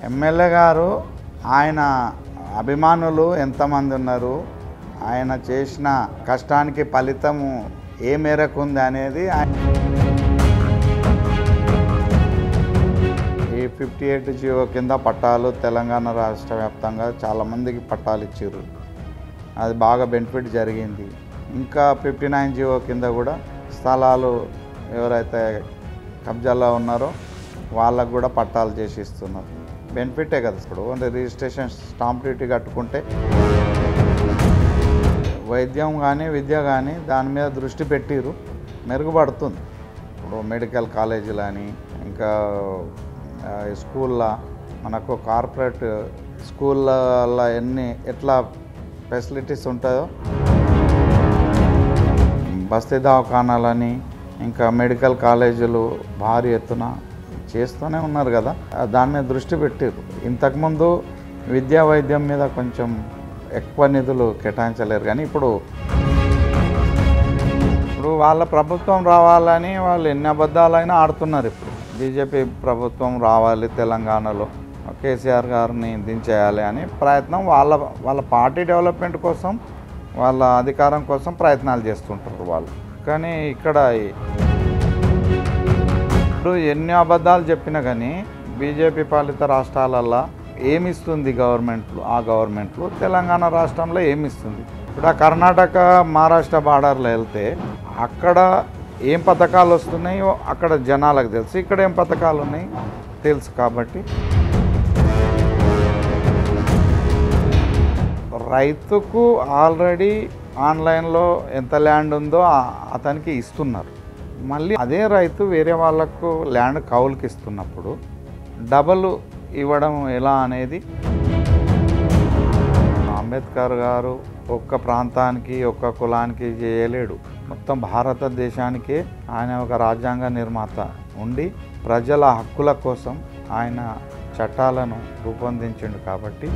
MLA గారు ఆయన అభిమానులు ఎంతమంది ఉన్నారు ఆయన చేసిన కష్టానికి ఫలితము ఏ మేరకు ఉంది అనేది ఆయన- ఈ ఫిఫ్టీ ఎయిట్ జియో కింద పట్టాలు తెలంగాణ రాష్ట్ర వ్యాప్తంగా చాలామందికి పట్టాలు ఇచ్చారు అది బాగా బెనిఫిట్ జరిగింది ఇంకా ఫిఫ్టీ నైన్ జియో కింద కూడా స్థలాలు ఎవరైతే కబ్జాలో ఉన్నారో వాళ్ళకు కూడా పట్టాలు చేసి ఇస్తున్నారు బెనిఫిటే కదా ఇప్పుడు అంటే రిజిస్ట్రేషన్ స్టాంప్ డ్యూటీ కట్టుకుంటే వైద్యం కానీ విద్య కానీ దాని మీద దృష్టి పెట్టిరు మెరుగుపడుతుంది ఇప్పుడు మెడికల్ కాలేజీలు అని ఇంకా ఆ, స్కూల్లో మనకు కార్పొరేట్ స్కూళ్ళల్లో ఎన్ని ఎట్లా ఫెసిలిటీస్ ఉంటాయో బస్తీ దవాఖానాలని ఇంకా మెడికల్ కాలేజీలు భారీ ఎత్తున చేస్తూనే ఉన్నారు కదా ఆ దాని మీద దృష్టి పెట్టారు ఇంతకుముందు విద్యా వైద్యం మీద కొంచెం ఎక్కువ నిధులు కేటాయించలేరు కానీ ఇప్పుడు ఇప్పుడు వాళ్ళ ప్రభుత్వం రావాలని వాళ్ళు ఎన్ని అబద్ధాలైనా ఆడుతున్నారు ఇప్పుడు బీజేపీ ప్రభుత్వం రావాలి తెలంగాణలో కేసీఆర్ గారిని దించేయాలి అని ప్రయత్నం వాళ్ళ వాళ్ళ పార్టీ డెవలప్మెంట్ కోసం వాళ్ళ అధికారం కోసం ప్రయత్నాలు చేస్తుంటారు వాళ్ళు కానీ ఇక్కడ ఈ- ఇప్పుడు ఎన్ని అబద్ధాలు చెప్పినా కానీ బీజేపీ పాలిత రాష్ట్రాలల్లో ఏమిస్తుంది గవర్నమెంట్లు ఆ గవర్నమెంట్లు తెలంగాణ రాష్ట్రంలో ఏమిస్తుంది ఇప్పుడు ఆ కర్ణాటక మహారాష్ట్ర బార్డర్లో వెళ్తే అక్కడ ఏం పథకాలు వస్తున్నాయో అక్కడ జనాలకు తెలుసు ఇక్కడ ఏం పథకాలు ఉన్నాయి తెలుసు కాబట్టి రైతుకు ఆల్రెడీ ఆన్లైన్లో ఎంత ల్యాండ్ ఉందో ఆ- అతనికి ఇస్తున్నారు మళ్ళీ అదే రైతు వేరే వాళ్ళకు ల్యాండ్ కౌలుకి ఇస్తున్నప్పుడు డబల్ ఇవ్వడం ఎలా అనేది అంబేద్కర్ గారు ఒక్క ప్రాంతానికి ఒక్క కులానికి చేయలేడు మొత్తం భారతదేశానికే ఆయన ఒక రాజ్యాంగ నిర్మాత ఉండి ప్రజల హక్కుల కోసం ఆయన చట్టాలను రూపొందించిండు కాబట్టి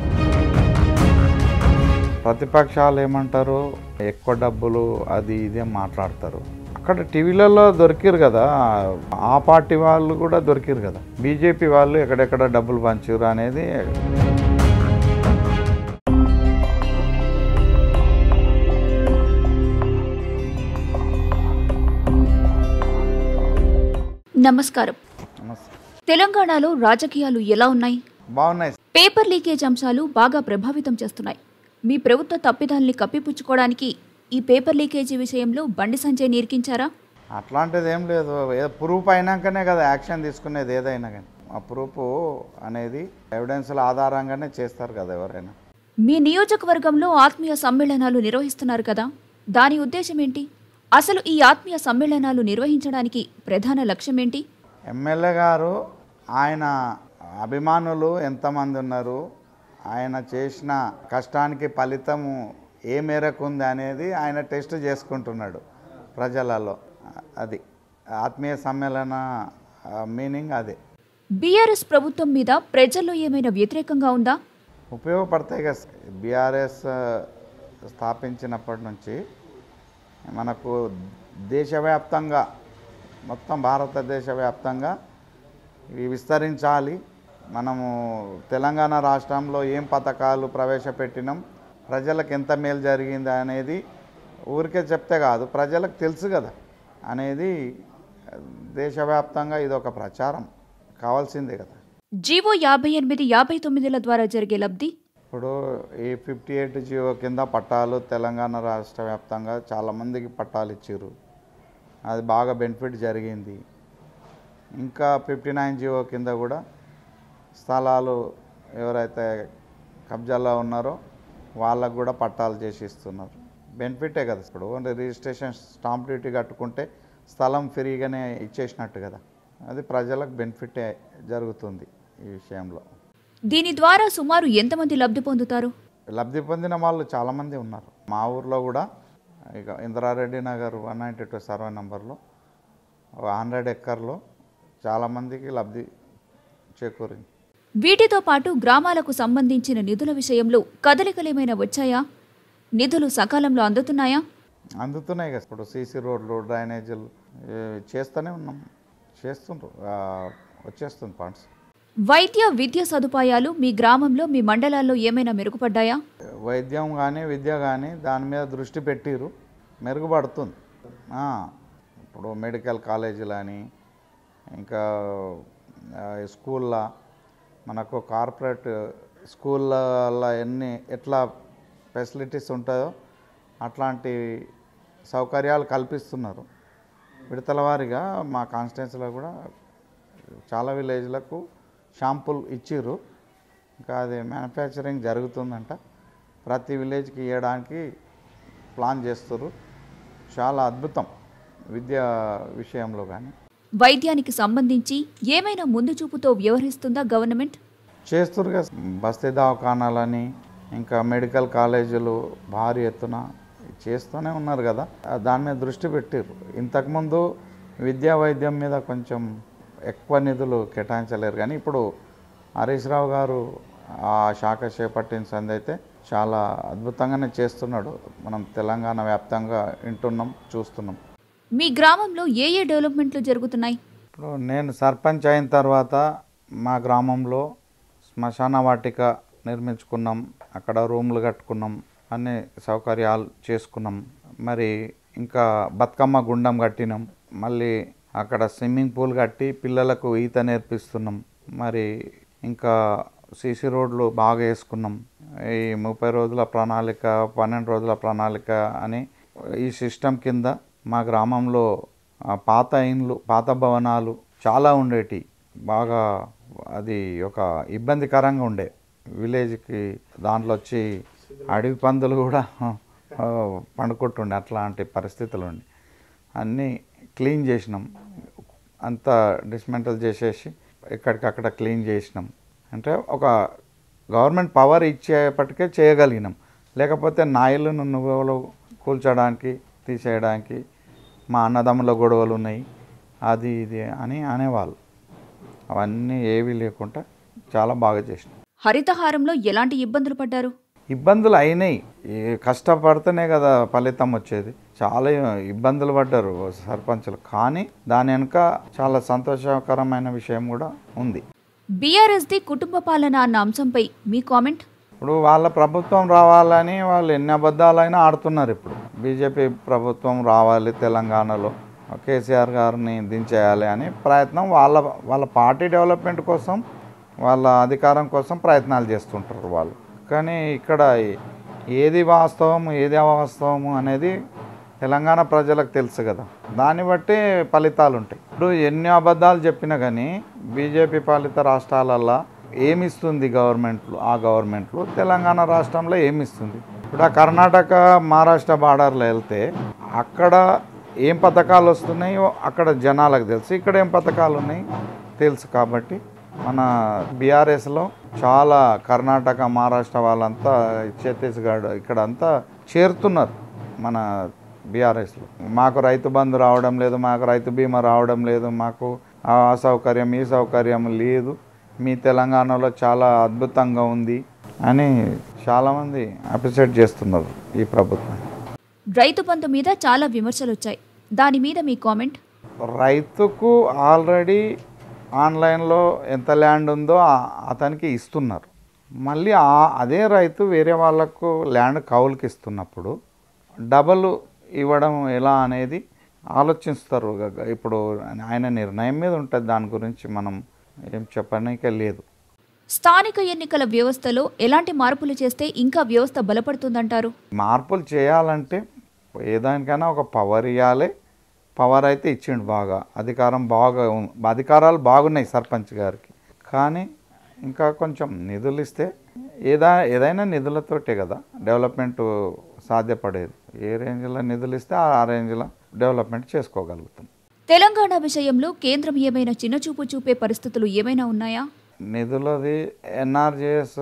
ప్రతిపక్షాలు ఏమంటారు ఎక్కువ డబ్బులు అది ఇదే మాట్లాడతారు అక్కడ టీవీలలో దొరికిరు కదా ఆ పార్టీ వాళ్ళు కూడా దొరికిరు కదా బీజేపీ వాళ్ళు ఎక్కడెక్కడ డబ్బులు పంచారు అనేది నమస్కారం నమస్తే. తెలంగాణలో రాజకీయాలు ఎలా ఉన్నాయి బాగున్నాయి పేపర్ లీకేజ్ అంశాలు బాగా ప్రభావితం చేస్తున్నాయి మీ ప్రభుత్వ తప్పిదాల్ని కప్పిపుచ్చుకోవడానికి ఈ పేపర్ లీకేజీ విషయంలో బండి సంజయ్ నీర్కించారా అట్లాంటిది ఏం లేదు ఏ- ప్రూఫ్ అయినాకనే కదా యాక్షన్ తీసుకునేది ఏదైనా కానీ ఆ ప్రూఫ్ అనేది ఎవిడెన్స్ల ఆధారంగానే చేస్తారు కదా ఎవరైనా మీ నియోజకవర్గంలో ఆత్మీయ సమ్మేళనాలు నిర్వహిస్తున్నారు కదా దాని ఉద్దేశం ఏంటి అసలు ఈ ఆత్మీయ సమ్మేళనాలు నిర్వహించడానికి ప్రధాన లక్ష్యం ఏంటి ఎమ్మెల్యే గారు ఆయన అభిమానులు ఎంతమంది ఉన్నారు ఆయన చేసిన కష్టానికి ఫలితము ఏ మేరకు ఉంది అనేది ఆయన టెస్ట్ చేసుకుంటున్నాడు ప్రజలలో అది ఆత్మీయ సమ్మేళన మీనింగ్ అదే బీఆర్ఎస్ ప్రభుత్వం మీద ప్రజల్లో ఏమైనా వ్యతిరేకంగా ఉందా ఉపయోగపడతాయి కదా బీఆర్ఎస్ స్థాపించినప్పటి నుంచి మనకు దేశవ్యాప్తంగా మొత్తం భారతదేశ వ్యాప్తంగా ఇవి విస్తరించాలి మనము తెలంగాణ రాష్ట్రంలో ఏం పథకాలు ప్రవేశపెట్టినాం ప్రజలకు ఎంత మేలు జరిగింది అనేది ఊరికే చెప్తే కాదు ప్రజలకు తెలుసు కదా అనేది దేశవ్యాప్తంగా ఇది ఒక ప్రచారం కావాల్సిందే కదా జీవో యాభై ఎనిమిది యాభై తొమ్మిదిల ద్వారా జరిగే లబ్ధి ఇప్పుడు ఈ ఫిఫ్టీ ఎయిట్ జియో కింద పట్టాలు తెలంగాణ రాష్ట్ర వ్యాప్తంగా చాలామందికి పట్టాలు ఇచ్చారు అది బాగా బెనిఫిట్ జరిగింది ఇంకా ఫిఫ్టీ నైన్ జియో కింద కూడా స్థలాలు ఎవరైతే కబ్జాలో ఉన్నారో వాళ్ళకు కూడా పట్టాలు చేసి ఇస్తున్నారు బెనిఫిటే కదా ఇప్పుడు అంటే రిజిస్ట్రేషన్ స్టాంప్ డ్యూటీ కట్టుకుంటే స్థలం ఫ్రీగానే ఇచ్చేసినట్టు కదా అది ప్రజలకు బెనిఫిటే జరుగుతుంది ఈ విషయంలో దీని ద్వారా సుమారు ఎంతమంది లబ్ధి పొందుతారు లబ్ధి పొందిన వాళ్ళు చాలామంది ఉన్నారు మా ఊర్లో కూడా ఇక Indrareddy Nagar one ninety two survey నెంబర్లో హండ్రెడ్ ఎక్కర్లో చాలామందికి లబ్ధి చేకూరింది వీటితో పాటు గ్రామాలకు సంబంధించిన నిధుల విషయంలో కదలికలేమైనా వచ్చాయా నిధులు సకాలంలో అందుతున్నాయా అందుతున్నాయి కదా ఇప్పుడు సీసీ రోడ్లు డ్రైనేజీలు ఇవి చేస్తూనే ఉన్నాం చేస్తుండ్రు ఆ, వచ్చేస్తుంది ఫండ్స్ వైద్య విద్య సదుపాయాలు మీ గ్రామంలో మీ మండలాల్లో ఏమైనా మెరుగుపడ్డాయా వైద్యం కానీ విద్య కానీ దాని మీద దృష్టి పెట్టిరు మెరుగుపడుతుంది ఆ, ఇప్పుడు మెడికల్ కాలేజీలు అని ఇంకా ఆ, స్కూల్లో మనకు కార్పొరేట్ స్కూళ్ళల్లో ఎన్ని ఎట్లా ఫెసిలిటీస్ ఉంటాయో అట్లాంటి సౌకర్యాలు కల్పిస్తున్నారు విడతల వారీగా మా కాన్స్టిట్యున్సీలో కూడా చాలా విలేజ్లకు షాంపుల్ ఇచ్చిర్రు ఇంకా అది మ్యానుఫ్యాక్చరింగ్ జరుగుతుందంట ప్రతి విలేజ్కి ఇవ్వడానికి ప్లాన్ చేస్తారు చాలా అద్భుతం విద్య విషయంలో కానీ వైద్యానికి సంబంధించి ఏమైనా ముందు చూపుతో వ్యవహరిస్తుందా గవర్నమెంట్ చేస్తారు కదా బస్తీ దవాఖానాలని ఇంకా మెడికల్ కాలేజీలు భారీ ఎత్తున చేస్తూనే ఉన్నారు కదా ఆ దాని మీద దృష్టి పెట్టారు ఇంతకుముందు విద్యా వైద్యం మీద కొంచెం ఎక్కువ నిధులు కేటాయించలేరు కానీ ఇప్పుడు హరీష్ రావు గారు ఆ శాఖ చేపట్టిన సంది అయితే చాలా అద్భుతంగానే చేస్తున్నాడు మనం తెలంగాణ వ్యాప్తంగా వింటున్నాం చూస్తున్నాం మీ గ్రామంలో ఏ ఏ డెవలప్మెంట్లు జరుగుతున్నాయి ఇప్పుడు నేను సర్పంచ్ అయిన తర్వాత మా గ్రామంలో శ్మశాన వాటిక నిర్మించుకున్నాం అక్కడ రూమ్లు కట్టుకున్నాం అన్ని సౌకర్యాలు చేసుకున్నాం మరి ఇంకా బతుకమ్మ గుండం కట్టినాం మళ్ళీ అక్కడ స్విమ్మింగ్ పూల్ కట్టి పిల్లలకు ఈత నేర్పిస్తున్నాం మరి ఇంకా సీసీ రోడ్లు బాగా వేసుకున్నాం ఈ ముప్పై రోజుల ప్రణాళిక పన్నెండు రోజుల ప్రణాళిక అని ఈ సిస్టమ్ కింద మా గ్రామంలో ఆ, పాత ఇండ్లు పాత భవనాలు చాలా ఉండేటి బాగా అది ఒక ఇబ్బందికరంగా ఉండే విలేజ్కి దాంట్లో వచ్చి అడవి పందులు కూడా ఆ, పండుకుంటుండే అట్లాంటి పరిస్థితులు ఉండే అన్నీ క్లీన్ చేసినాం అంతా డిస్మెంటల్ చేసేసి ఎక్కడికక్కడ క్లీన్ చేసినాం అంటే ఒక గవర్నమెంట్ పవర్ ఇచ్చేపటికే చేయగలిగినాం లేకపోతే నాయలను నువ్వులు కూల్చడానికి తీసేయడానికి మా అన్నదమ్ముల గొడవలు ఉన్నాయి అది ఇది అని అనేవాళ్ళు అవన్నీ ఏవీ లేకుండా చాలా బాగా చేసినాం హరితహారంలో ఎలాంటి ఇబ్బందులు పడ్డారు ఇబ్బందులు అయినాయి ఈ కష్టపడితేనే కదా ఫలితం వచ్చేది చాలా ఇబ్బందులు పడ్డారు సర్పంచులు కానీ దాని వెనుక చాలా సంతోషకరమైన విషయం కూడా ఉంది బీఆర్ఎస్ది కుటుంబ పాలన అన్న అంశంపై మీ కామెంట్ ఇప్పుడు వాళ్ళ ప్రభుత్వం రావాలని వాళ్ళు ఎన్ని అబద్ధాలైనా ఆడుతున్నారు ఇప్పుడు బీజేపీ ప్రభుత్వం రావాలి తెలంగాణలో కేసీఆర్ గారిని దించేయాలి అని ప్రయత్నం వాళ్ళ వాళ్ళ పార్టీ డెవలప్మెంట్ కోసం వాళ్ళ అధికారం కోసం ప్రయత్నాలు చేస్తుంటారు వాళ్ళు కానీ ఇక్కడ ఏది వాస్తవం ఏది అవాస్తవము అనేది తెలంగాణ ప్రజలకు తెలుసు కదా దాన్ని బట్టి ఫలితాలు ఉంటాయి ఇప్పుడు ఎన్ని అబద్ధాలు చెప్పినా కానీ బీజేపీ పాలిత రాష్ట్రాలల్లో ఏమిస్తుంది గవర్నమెంట్లు ఆ గవర్నమెంట్లు తెలంగాణ రాష్ట్రంలో ఏమిస్తుంది ఇప్పుడు ఆ కర్ణాటక మహారాష్ట్ర బార్డర్లో వెళ్తే అక్కడ ఏం పథకాలు వస్తున్నాయో అక్కడ జనాలకు తెలుసు ఇక్కడ ఏం పథకాలు ఉన్నాయి తెలుసు కాబట్టి మన బీఆర్ఎస్లో చాలా కర్ణాటక మహారాష్ట్ర వాళ్ళంతా ఛత్తీస్గఢ్ ఇక్కడ అంతా చేరుతున్నారు మన బీఆర్ఎస్లో మాకు రైతు బంధు రావడం లేదు మాకు రైతు బీమా రావడం లేదు మాకు ఆ సౌకర్యం ఈ సౌకర్యం లేదు మీ తెలంగాణలో చాలా అద్భుతంగా ఉంది అని చాలామంది అప్రిషియేట్ చేస్తున్నారు ఈ ప్రభుత్వాన్ని రైతు బంధు మీద చాలా విమర్శలు వచ్చాయి దాని మీద మీ కామెంట్ రైతుకు ఆల్రెడీ ఆన్లైన్లో ఎంత ల్యాండ్ ఉందో ఆ- అతనికి ఇస్తున్నారు మళ్ళీ ఆ అదే రైతు వేరే వాళ్ళకు ల్యాండ్ కౌలుకి ఇస్తున్నప్పుడు డబల్ ఇవ్వడం ఎలా అనేది ఆలోచిస్తారు గ- ఇప్పుడు ఆయన నిర్ణయం మీద ఉంటుంది దాని గురించి మనం ఏం చెప్పడానికే లేదు స్థానిక ఎన్నికల వ్యవస్థలో ఎలాంటి మార్పులు చేస్తే ఇంకా వ్యవస్థ బలపడుతుందంటారు మార్పులు చేయాలంటే ఏదానికైనా ఒక పవర్ ఇవ్వాలి పవర్ అయితే ఇచ్చిండు బాగా అధికారం బాగా ఉం- అధికారాలు బాగున్నాయి సర్పంచ్ గారికి కానీ ఇంకా కొంచెం నిధులు ఇస్తే ఏదా ఏదైనా నిధులతోటే కదా డెవలప్మెంట్ సాధ్యపడేది ఏ రేంజ్లో నిధులు ఇస్తే ఆ రేంజ్లో డెవలప్మెంట్ చేసుకోగలుగుతాం తెలంగాణ విషయంలో కేంద్రం ఏమైనా చిన్నచూపు చూపే పరిస్థితులు ఏమైనా ఉన్నాయా నిధులది ఎన్ఆర్జీఎస్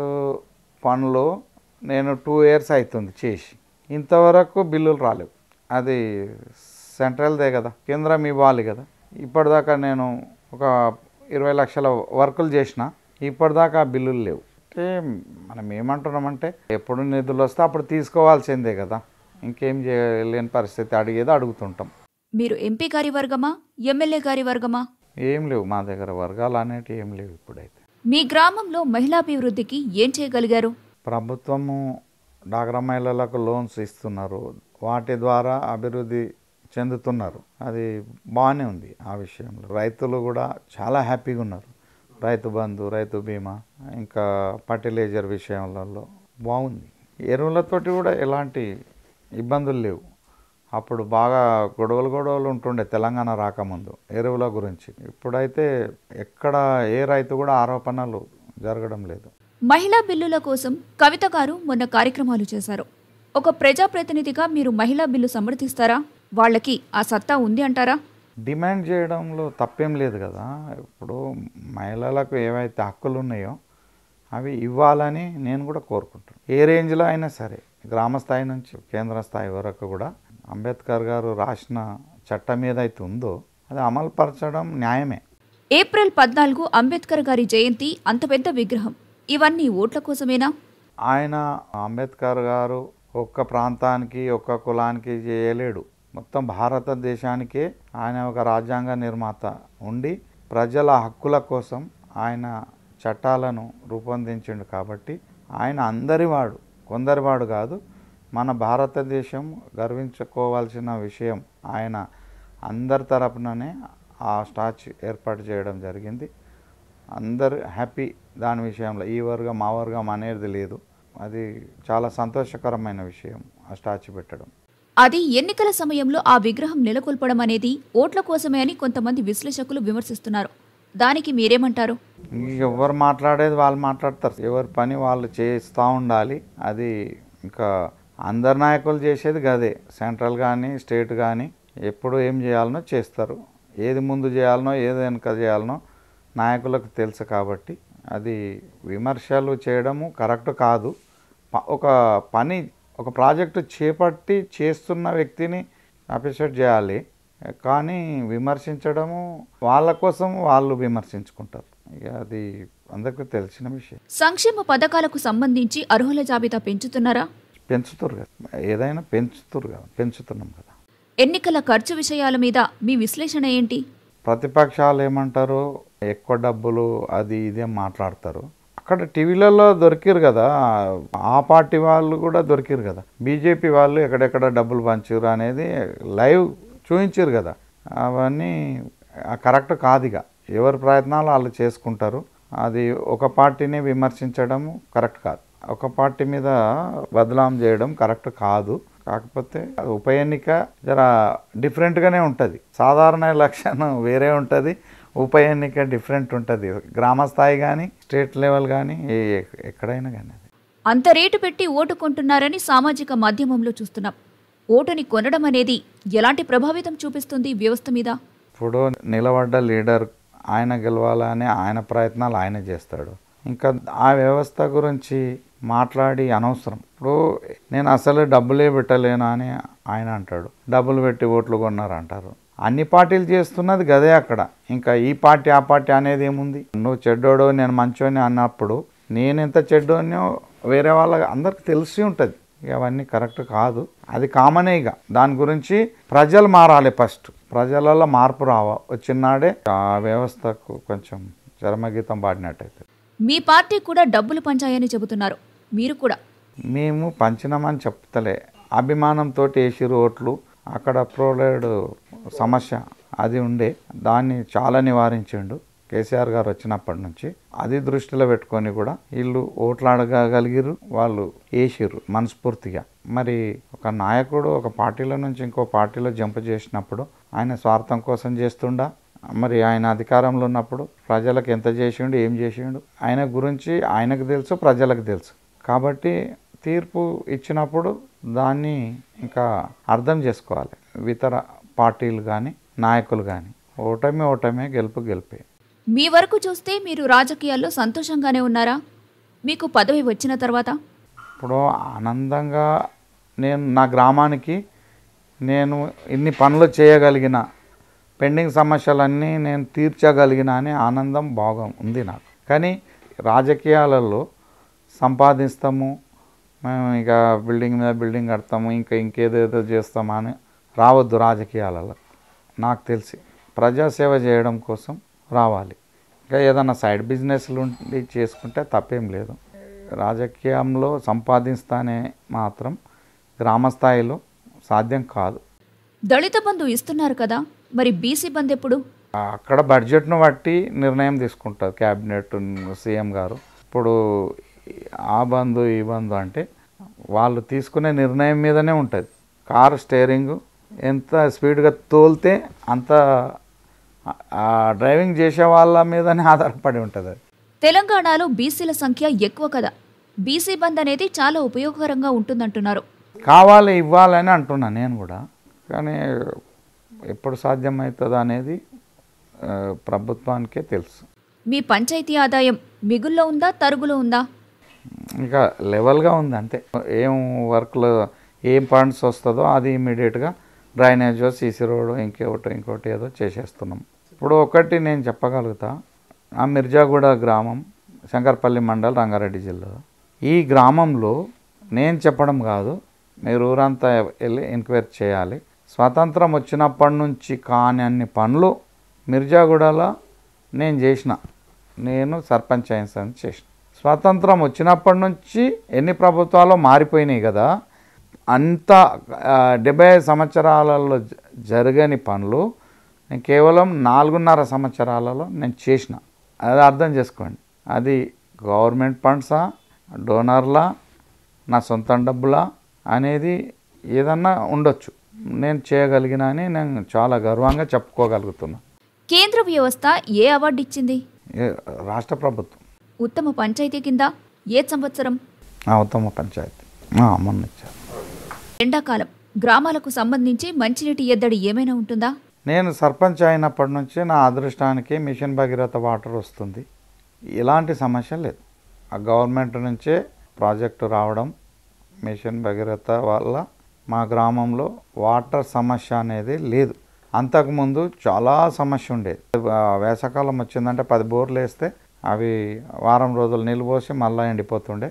పనులు నేను టూ ఇయర్స్ అవుతుంది చేసి ఇంతవరకు బిల్లులు రాలేవు అది సెంట్రల్దే కదా కేంద్రం ఇవ్వాలి కదా ఇప్పటిదాకా నేను ఒక ఇరవై లక్షల వర్కులు చేసిన ఇప్పటిదాకా ఆ బిల్లులు లేవు అంటే మనం ఏమంటున్నామంటే ఎప్పుడు నిధులు వస్తే అప్పుడు తీసుకోవాల్సిందే కదా ఇంకేం చేయలేని పరిస్థితి అడిగేది అడుగుతుంటాం మీరు ఎంపీ గారి వర్గమా ఎమ్మెల్యే గారి వర్గమా ఏం లేవు మా దగ్గర వర్గాలు అనేటివి ఏం లేవు ఇప్పుడైతే మీ గ్రామంలో మహిళాభివృద్ధికి ఏం చేయగలిగారు ప్రభుత్వము డాక్రా మహిళలకు లోన్స్ ఇస్తున్నారు వాటి ద్వారా అభివృద్ధి చెందుతున్నారు అది బాగానే ఉంది ఆ విషయంలో రైతులు కూడా చాలా హ్యాపీగా ఉన్నారు రైతు బంధు రైతు బీమా ఇంకా ఫర్టిలైజర్ విషయాలలో బాగుంది ఎరువులతోటి కూడా ఎలాంటి ఇబ్బందులు లేవు అప్పుడు బాగా గొడవలు గొడవలు ఉంటుండే తెలంగాణ రాకముందు ఎరువుల గురించి ఇప్పుడైతే ఎక్కడ ఏ రైతు కూడా ఆరోపణలు జరగడం లేదు మహిళా బిల్లుల కోసం కవిత గారు మొన్న కార్యక్రమాలు చేశారు ఒక ప్రజాప్రతినిధిగా మీరు మహిళా బిల్లు సమర్థిస్తారా వాళ్ళకి ఆ సత్తా ఉంది అంటారా డిమాండ్ చేయడంలో తప్పేం లేదు కదా ఇప్పుడు మహిళలకు ఏవైతే హక్కులు ఉన్నాయో అవి ఇవ్వాలని నేను కూడా కోరుకుంటాను ఏ రేంజ్లో అయినా సరే గ్రామ స్థాయి నుంచి కేంద్ర స్థాయి వరకు కూడా అంబేద్కర్ గారు రాసిన చట్టం ఏదైతే ఉందో అది అమలు పరచడం న్యాయమే ఏప్రిల్ పద్నాలుగు అంబేద్కర్ గారి జయంతి అంత పెద్ద విగ్రహం ఇవన్నీ ఓట్ల కోసమేనా ఆయన అంబేద్కర్ గారు ఒక్క ప్రాంతానికి ఒక్క కులానికి చేయలేడు మొత్తం భారతదేశానికే ఆయన ఒక రాజ్యాంగ నిర్మాత ఉండి ప్రజల హక్కుల కోసం ఆయన చట్టాలను రూపొందించిండు కాబట్టి ఆయన అందరివాడు కొందరివాడు కాదు మన భారతదేశం గర్వించుకోవాల్సిన విషయం ఆయన అందరి తరపుననే ఆ స్టాచ్యూ ఏర్పాటు చేయడం జరిగింది అందరు హ్యాపీ దాని విషయంలో ఈ వర్గం మా వర్గం అనేది లేదు అది చాలా సంతోషకరమైన విషయం ఆ స్టాచ్యూ పెట్టడం అది ఎన్నికల సమయంలో ఆ విగ్రహం నెలకొల్పడం అనేది ఓట్ల కోసమే అని కొంతమంది విశ్లేషకులు విమర్శిస్తున్నారు దానికి మీరేమంటారు ఎవరు మాట్లాడేది వాళ్ళు మాట్లాడతారు ఎవరి పని వాళ్ళు చేస్తూ ఉండాలి అది ఇంకా అందరు నాయకులు చేసేది గదే సెంట్రల్ కానీ స్టేట్ కానీ ఎప్పుడు ఏం చేయాలనో చేస్తారు ఏది ముందు చేయాలనో ఏది వెనుక చేయాలనో నాయకులకు తెలుసు కాబట్టి అది విమర్శలు చేయడము కరెక్ట్ కాదు ప- ఒక పని ఒక ప్రాజెక్టు చేపట్టి చేస్తున్న వ్యక్తిని అప్రిషియేట్ చేయాలి కానీ విమర్శించడము వాళ్ళ కోసం వాళ్ళు విమర్శించుకుంటారు ఇక అది అందరికీ తెలిసిన విషయం సంక్షేమ పథకాలకు సంబంధించి అర్హుల జాబితా పెంచుతున్నారా పెంచుతారు కదా ఏదైనా పెంచుతారు కదా పెంచుతున్నాం కదా ఎన్నికల ఖర్చు విషయాల మీద మీ విశ్లేషణ ఏంటి ప్రతిపక్షాలు ఏమంటారు ఎక్కువ డబ్బులు అది ఇది అని మాట్లాడతారు అక్కడ టీవీలలో దొరికిరు కదా ఆ పార్టీ వాళ్ళు కూడా దొరికిరు కదా బీజేపీ వాళ్ళు ఎక్కడెక్కడ డబ్బులు పంచారు అనేది లైవ్ చూపించారు కదా అవన్నీ కరెక్ట్ కాదు ఇక ఎవరి ప్రయత్నాలు వాళ్ళు చేసుకుంటారు అది ఒక పార్టీని విమర్శించడం కరెక్ట్ కాదు ఒక పార్టీ మీద బదలాం చేయడం కరెక్ట్ కాదు కాకపోతే ఉప ఎన్నిక జర డిఫరెంట్గానే ఉంటుంది సాధారణ ఎలక్షన్ వేరే ఉంటుంది ఉప ఎన్నిక డిఫరెంట్ ఉంటుంది గ్రామ స్థాయి కానీ స్టేట్ లెవెల్ కానీ ఏ- ఎక్కడైనా కానీ అది అంత రేటు పెట్టి ఓటు కొంటున్నారని సామాజిక మాధ్యమంలో చూస్తున్నాం ఓటుని కొనడం అనేది ఎలాంటి ప్రభావితం చూపిస్తుంది వ్యవస్థ మీద ఇప్పుడు నిలబడ్డ లీడర్ ఆయన గెలవాలని ఆయన ప్రయత్నాలు ఆయన చేస్తాడు ఇంకా ఆ వ్యవస్థ గురించి మాట్లాడి అనవసరం ఇప్పుడు నేను అసలు డబ్బులే పెట్టలేనా అని ఆయన అంటాడు డబ్బులు పెట్టి ఓట్లు కొన్నారు అంటారు అన్ని పార్టీలు చేస్తున్నది గదే అక్కడ ఇంకా ఈ పార్టీ ఆ పార్టీ అనేది ఏముంది నువ్వు చెడ్డోడో నేను మంచోని అన్నప్పుడు నేను ఎంత చెడ్డోనో వేరే వాళ్ళ అందరికి తెలిసి ఉంటుంది ఇక అవన్నీ కరెక్ట్ కాదు అది కామనే ఇక దాని గురించి ప్రజలు మారాలి ఫస్ట్ ప్రజలలో మార్పు రావ వచ్చినాడే ఆ వ్యవస్థకు కొంచెం చరమగీతం పాడినట్టయితే మీ పార్టీ కూడా డబ్బులు పంచాయని చెబుతున్నారు మీరు కూడా మేము పంచినామని చెప్తలే అభిమానంతో వేసిరు ఓట్లు అక్కడ ప్రోలేడ్ సమస్య అది ఉండే దాన్ని చాలా నివారించిండు కేసీఆర్ గారు వచ్చినప్పటి నుంచి అది దృష్టిలో పెట్టుకొని కూడా వీళ్ళు ఓట్లు అడగగలిగిరు వాళ్ళు వేసిర్రు మనస్ఫూర్తిగా మరి ఒక నాయకుడు ఒక పార్టీలో నుంచి ఇంకో పార్టీలో జంప్ చేసినప్పుడు ఆయన స్వార్థం కోసం చేస్తుండా మరి ఆయన అధికారంలో ఉన్నప్పుడు ప్రజలకు ఎంత చేసిండు ఏం చేసిండు ఆయన గురించి ఆయనకు తెలుసు ప్రజలకు తెలుసు కాబట్టి తీర్పు ఇచ్చినప్పుడు దాన్ని ఇంకా అర్థం చేసుకోవాలి ఇతర పార్టీలు కానీ నాయకులు కానీ ఓటమి ఓటమే గెలుపు గెలిపే మీ వరకు చూస్తే మీరు రాజకీయాల్లో సంతోషంగానే ఉన్నారా మీకు పదవి వచ్చిన తర్వాత ఇప్పుడు ఆనందంగా నేను నా గ్రామానికి నేను ఇన్ని పనులు చేయగలిగిన పెండింగ్ సమస్యలన్నీ నేను తీర్చగలిగిన అనే ఆనందం బాగా ఉంది నాకు కానీ రాజకీయాలలో సంపాదిస్తాము మేము ఇక బిల్డింగ్ మీద బిల్డింగ్ కడతాము ఇంకా ఇంకేదేదో చేస్తాము అని రావద్దు రాజకీయాలలో నాకు తెలిసి ప్రజాసేవ చేయడం కోసం రావాలి ఇంకా ఏదైనా సైడ్ బిజినెస్లు ఉండి చేసుకుంటే తప్పేం లేదు రాజకీయంలో సంపాదిస్తానే మాత్రం గ్రామ స్థాయిలో సాధ్యం కాదు దళిత బంధు ఇస్తున్నారు కదా మరి బీసీ బంద్ ఎప్పుడు అక్కడ బడ్జెట్ను బట్టి నిర్ణయం తీసుకుంటారు క్యాబినెట్ సీఎం గారు ఇప్పుడు ఆ బంధు ఈ బంధు అంటే వాళ్ళు తీసుకునే నిర్ణయం మీదనే ఉంటుంది కారు స్టేరింగ్ ఎంత స్పీడ్గా తోలితే అంత ఆ డ్రైవింగ్ చేసే వాళ్ళ మీదనే ఆధారపడి ఉంటుంది అది తెలంగాణలో బీసీల సంఖ్య ఎక్కువ కదా బీసీ బంద్ అనేది చాలా ఉపయోగకరంగా ఉంటుందంటున్నారు కావాలి ఇవ్వాలని అంటున్నా నేను కూడా కానీ ఎప్పుడు సాధ్యమవుతుందో అనేది ఆ, ప్రభుత్వానికే తెలుసు మీ పంచాయతీ ఆదాయం మిగుల్లో ఉందా తరుగులో ఉందా ఇంకా లెవెల్గా ఉంది అంతే ఏం వర్క్లో ఏం ఫండ్స్ వస్తుందో అది ఇమీడియట్గా డ్రైనేజ్ సీసీ రోడ్ ఇంకోటి ఇంకోటి ఏదో చేసేస్తున్నాం ఇప్పుడు ఒకటి నేను చెప్పగలుగుతా ఆ మిర్జాగూడ గ్రామం శంకర్పల్లి మండల్ రంగారెడ్డి జిల్లా ఈ గ్రామంలో నేను చెప్పడం కాదు మీరు ఊరంతా వెళ్ళి ఎంక్వైరీ చేయాలి స్వాతంత్రం వచ్చినప్పటి నుంచి కాని అన్ని పనులు మిర్జాగూడలో నేను చేసిన నేను సర్పంచ్ అయిన చేసిన స్వాతంత్రం వచ్చినప్పటి నుంచి ఎన్ని ప్రభుత్వాలు మారిపోయినాయి కదా అంత ఆ, డెబ్బై ఐదు సంవత్సరాలలో జ- జరగని పనులు నేను కేవలం నాలుగున్నర సంవత్సరాలలో నేను చేసిన అది అర్థం చేసుకోండి అది గవర్నమెంట్ ఫండ్సా డోనర్లా నా సొంత డబ్బులా అనేది ఏదన్నా ఉండొచ్చు నేను చేయగలిగిన అని నేను చాలా గర్వంగా చెప్పుకోగలుగుతున్నా కేంద్ర వ్యవస్థ ఏ అవార్డు ఇచ్చింది ఏ- రాష్ట్ర ప్రభుత్వం ఉత్తమ పంచాయతీ కింద ఏ సంవత్సరం ఆ ఉత్తమ పంచాయతీ ఆ, మొన్న ఇచ్చారు ఎండాకాలం గ్రామాలకు సంబంధించి మంచినీటి ఎద్దడి ఏమైనా ఉంటుందా నేను సర్పంచ్ అయినప్పటి నుంచి నా అదృష్టానికి మిషన్ భగీరథ వాటర్ వస్తుంది ఎలాంటి సమస్య లేదు ఆ గవర్నమెంట్ నుంచే ప్రాజెక్టు రావడం మిషన్ భగీరథ వల్ల మా గ్రామంలో వాటర్ సమస్య అనేది లేదు అంతకుముందు చాలా సమస్య ఉండేది ఆ, వేసవకాలం వచ్చిందంటే పది బోర్లు వేస్తే అవి వారం రోజులు నీళ్ళు పోసి మళ్ళీ ఎండిపోతుండే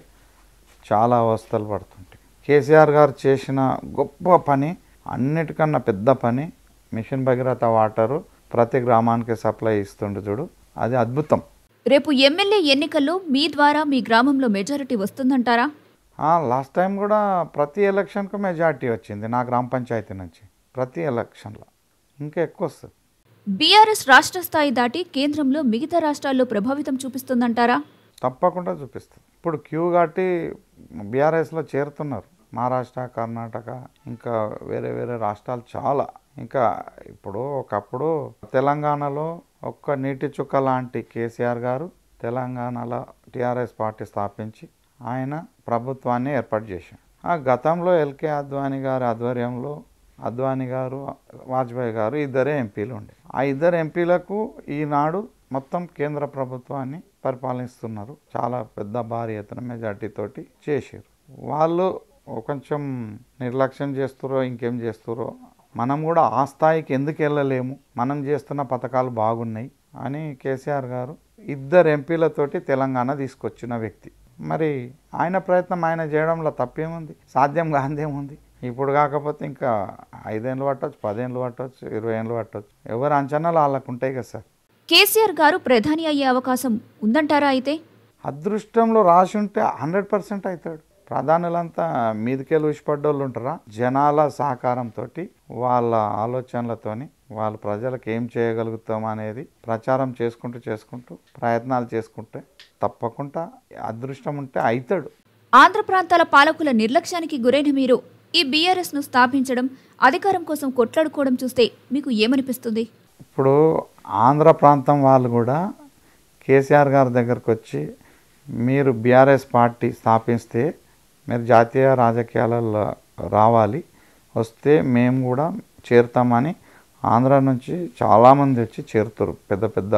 చాలా అవస్థలు పడుతుంటాయి కేసీఆర్ గారు చేసిన గొప్ప పని అన్నిటికన్నా పెద్ద పని మిషన్ భగీరథ వాటరు ప్రతి గ్రామానికి సప్లై ఇస్తుండే చూడు అది అద్భుతం రేపు ఎమ్మెల్యే ఎన్నికల్లో మీ ద్వారా మీ గ్రామంలో మెజారిటీ వస్తుందంటారా లాస్ట్ టైం కూడా ప్రతి ఎలక్షన్కు మెజార్టీ వచ్చింది నా గ్రామ పంచాయతీ నుంచి ప్రతి ఎలక్షన్లో ఇంకా ఎక్కువ వస్తుంది బీఆర్ఎస్ రాష్ట్ర స్థాయి దాటి కేంద్రంలో మిగతా రాష్ట్రాల్లో ప్రభావితం చూపిస్తుందంటారా తప్పకుండా చూపిస్తుంది ఇప్పుడు క్యూ కట్టి బీఆర్ఎస్లో చేరుతున్నారు మహారాష్ట్ర కర్ణాటక ఇంకా వేరే వేరే రాష్ట్రాలు చాలా ఇంకా ఇప్పుడు ఒకప్పుడు తెలంగాణలో ఒక్క నీటి చుక్క లాంటి కేసీఆర్ గారు తెలంగాణలో టీఆర్ఎస్ పార్టీ స్థాపించి ఆయన ప్రభుత్వాన్ని ఏర్పాటు చేశారు ఆ గతంలో ఎల్కే అద్వానీ గారి ఆధ్వర్యంలో అద్వానీ గారు వాజ్పేయి గారు ఇద్దరే ఎంపీలు ఉండే ఆ ఇద్దరు ఎంపీలకు ఈనాడు మొత్తం కేంద్ర ప్రభుత్వాన్ని పరిపాలిస్తున్నారు చాలా పెద్ద భారీ ఎత్తున మెజార్టీ తోటి చేసారు వాళ్ళు కొంచెం నిర్లక్ష్యం చేస్తురో ఇంకేం చేస్తురో మనం కూడా ఆ స్థాయికి ఎందుకు వెళ్ళలేము మనం చేస్తున్న పథకాలు బాగున్నాయి అని కేసీఆర్ గారు ఇద్దరు ఎంపీలతోటి తెలంగాణ తీసుకొచ్చిన వ్యక్తి మరి ఆయన ప్రయత్నం ఆయన చేయడంలో తప్పేముంది సాధ్యం కాందేముంది ఇప్పుడు కాకపోతే ఇంకా ఐదేళ్ళు పట్టవచ్చు పదేళ్ళు పట్టవచ్చు ఇరవై ఏళ్ళు పట్టవచ్చు ఎవరు అంచనాలు వాళ్ళకు ఉంటాయి కదా సార్ కేసీఆర్ గారు ప్రధాని అయ్యే అవకాశం ఉందంటారా అయితే అదృష్టంలో రాసి ఉంటే హండ్రెడ్ పర్సెంట్ అవుతాడు ప్రధానులంతా మీదికెళ్ళి ఉసిపడ్డోళ్ళు ఉంటారా జనాల సహకారంతో వాళ్ళ ఆలోచనలతోని వాళ్ళ ప్రజలకు ఏం చేయగలుగుతాం అనేది ప్రచారం చేసుకుంటూ చేసుకుంటూ ప్రయత్నాలు చేసుకుంటే తప్పకుండా అదృష్టం ఉంటే అవుతాడు ఆంధ్ర ప్రాంతాల పాలకుల నిర్లక్ష్యానికి గురైన మీరు ఈ బీఆర్ఎస్ ను స్థాపించడం అధికారం కోసం కొట్లాడుకోవడం చూస్తే మీకు ఏమనిపిస్తుంది ఇప్పుడు ఆంధ్ర ప్రాంతం వాళ్ళు కూడా కేసీఆర్ గారి దగ్గరకు వచ్చి మీరు బీఆర్ఎస్ పార్టీ స్థాపిస్తే మీరు జాతీయ రాజకీయాలలో రావాలి వస్తే మేము కూడా చేరుతామని ఆంధ్ర నుంచి చాలామంది వచ్చి చేరుతారు పెద్ద పెద్ద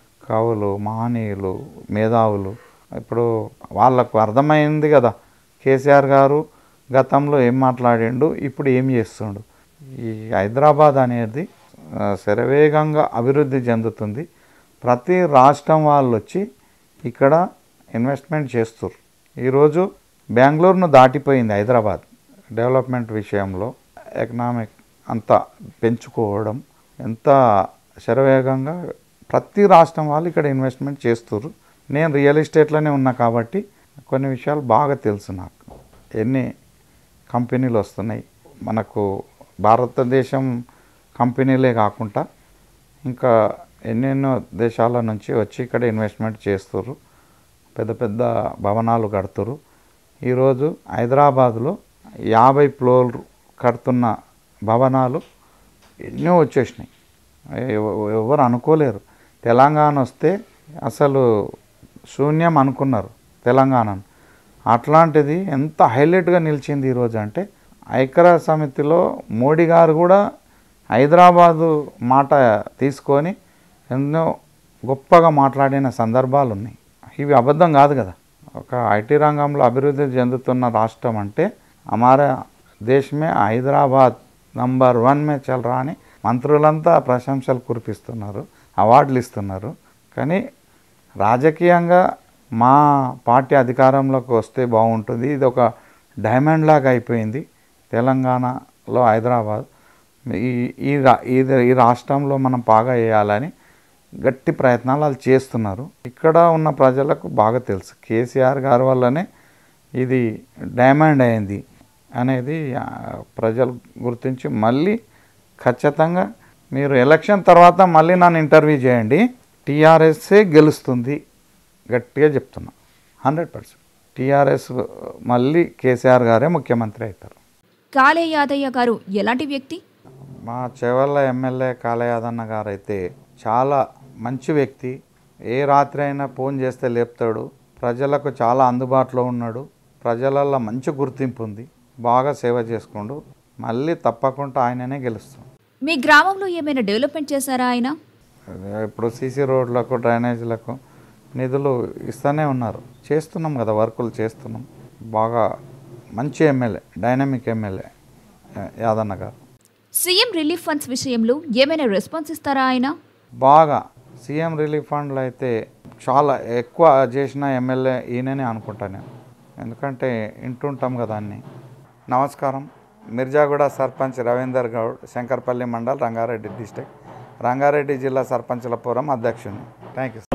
కవులు మహనీయులు మేధావులు ఇప్పుడు వాళ్ళకు అర్థమైంది కదా కేసీఆర్ గారు గతంలో ఏం మాట్లాడిండు ఇప్పుడు ఏం చేస్తుండు ఈ హైదరాబాద్ అనేది ఆ, శరవేగంగా అభివృద్ధి చెందుతుంది ప్రతి రాష్ట్రం వాళ్ళు వచ్చి ఇక్కడ ఇన్వెస్ట్మెంట్ చేస్తారు ఈరోజు బెంగళూరును దాటిపోయింది హైదరాబాద్ డెవలప్మెంట్ విషయంలో ఎకనామిక్ అంతా పెంచుకోవడం ఎంత శరవేగంగా ప్రతి రాష్ట్రం వాళ్ళు ఇక్కడ ఇన్వెస్ట్మెంట్ చేస్తుర్రు నేను రియల్ ఎస్టేట్లోనే ఉన్నా కాబట్టి కొన్ని విషయాలు బాగా తెలుసు నాకు ఎన్ని కంపెనీలు వస్తున్నాయి మనకు భారతదేశం కంపెనీలే కాకుండా ఇంకా ఎన్నెన్నో దేశాల నుంచి వచ్చి ఇక్కడ ఇన్వెస్ట్మెంట్ చేస్తుర్రు పెద్ద పెద్ద భవనాలు కడుతురు ఈరోజు హైదరాబాద్లో యాభై ఫ్లోర్లు కడుతున్న భవనాలు ఎన్నో వచ్చేసినాయి ఎవ- ఎవరు అనుకోలేరు తెలంగాణ వస్తే అసలు శూన్యం అనుకున్నారు తెలంగాణను అట్లాంటిది ఎంత హైలైట్గా నిలిచింది ఈరోజు అంటే ఐక్యరాజ్య సమితిలో మోడీ గారు కూడా హైదరాబాదు మాట తీసుకొని ఎన్నో గొప్పగా మాట్లాడిన సందర్భాలు ఉన్నాయి ఇవి అబద్ధం కాదు కదా ఒక ఐటీ రంగంలో అభివృద్ధి చెందుతున్న రాష్ట్రం అంటే హమారా దేశ్ మే హైదరాబాద్ నంబర్ వన్ మే చల్ రా అని మంత్రులంతా ప్రశంసలు కురిపిస్తున్నారు అవార్డులు ఇస్తున్నారు కానీ రాజకీయంగా మా పార్టీ అధికారంలోకి వస్తే బాగుంటుంది ఇది ఒక డైమండ్ లాగా అయిపోయింది తెలంగాణలో హైదరాబాద్ ఈ ఈ రా- ఈ ఈ రాష్ట్రంలో మనం బాగా వేయాలని గట్టి ప్రయత్నాలు వాళ్ళు చేస్తున్నారు ఇక్కడ ఉన్న ప్రజలకు బాగా తెలుసు కేసీఆర్ గారి వల్లనే ఇది డైమండ్ అయింది అనేది ఆ, ప్రజలు గుర్తించి మళ్ళీ ఖచ్చితంగా మీరు ఎలక్షన్ తర్వాత మళ్ళీ నన్ను ఇంటర్వ్యూ చేయండి టీఆర్ఎస్ఏ గెలుస్తుంది గట్టిగా చెప్తున్నా హండ్రెడ్ పర్సెంట్ టీఆర్ఎస్ మళ్ళీ కేసీఆర్ గారే ముఖ్యమంత్రి అవుతారు కాలే యాదయ్య గారు ఎలాంటి వ్యక్తి మా చెవల్ల ఎమ్మెల్యే కాళయాదన్న గారు అయితే చాలా మంచి వ్యక్తి ఏ రాత్రి అయినా ఫోన్ చేస్తే లేపుతాడు ప్రజలకు చాలా అందుబాటులో ఉన్నాడు ప్రజలల్లో మంచి గుర్తింపు ఉంది బాగా సేవ చేసుకుండు మళ్ళీ తప్పకుండా ఆయననే గెలుస్తాం మీ గ్రామంలో ఏమైనా డెవలప్మెంట్ చేశారా ఆయన ఇప్పుడు సీసీ రోడ్లకు డ్రైనేజీలకు నిధులు ఇస్తూనే ఉన్నారు చేస్తున్నాం కదా వర్కులు చేస్తున్నాం బాగా మంచి ఎమ్మెల్యే డైనమిక్ ఎమ్మెల్యే యాదన్న గారు సీఎం రిలీఫ్ ఫండ్స్ విషయంలో ఏమైనా రెస్పాన్స్ ఇస్తారా ఆయన బాగా సీఎం రిలీఫ్ ఫండ్లు అయితే చాలా ఎక్కువ చేసిన ఎమ్మెల్యే ఈయననే అనుకుంటా నేను ఎందుకంటే ఇంటుంటాం కదా అన్ని నమస్కారం మిర్జాగూడ సర్పంచ్ రవీందర్ గౌడ్ శంకర్పల్లి మండల్ రంగారెడ్డి డిస్టిక్ రంగారెడ్డి జిల్లా సర్పంచుల ఫోరం అధ్యక్షుని థ్యాంక్ యూ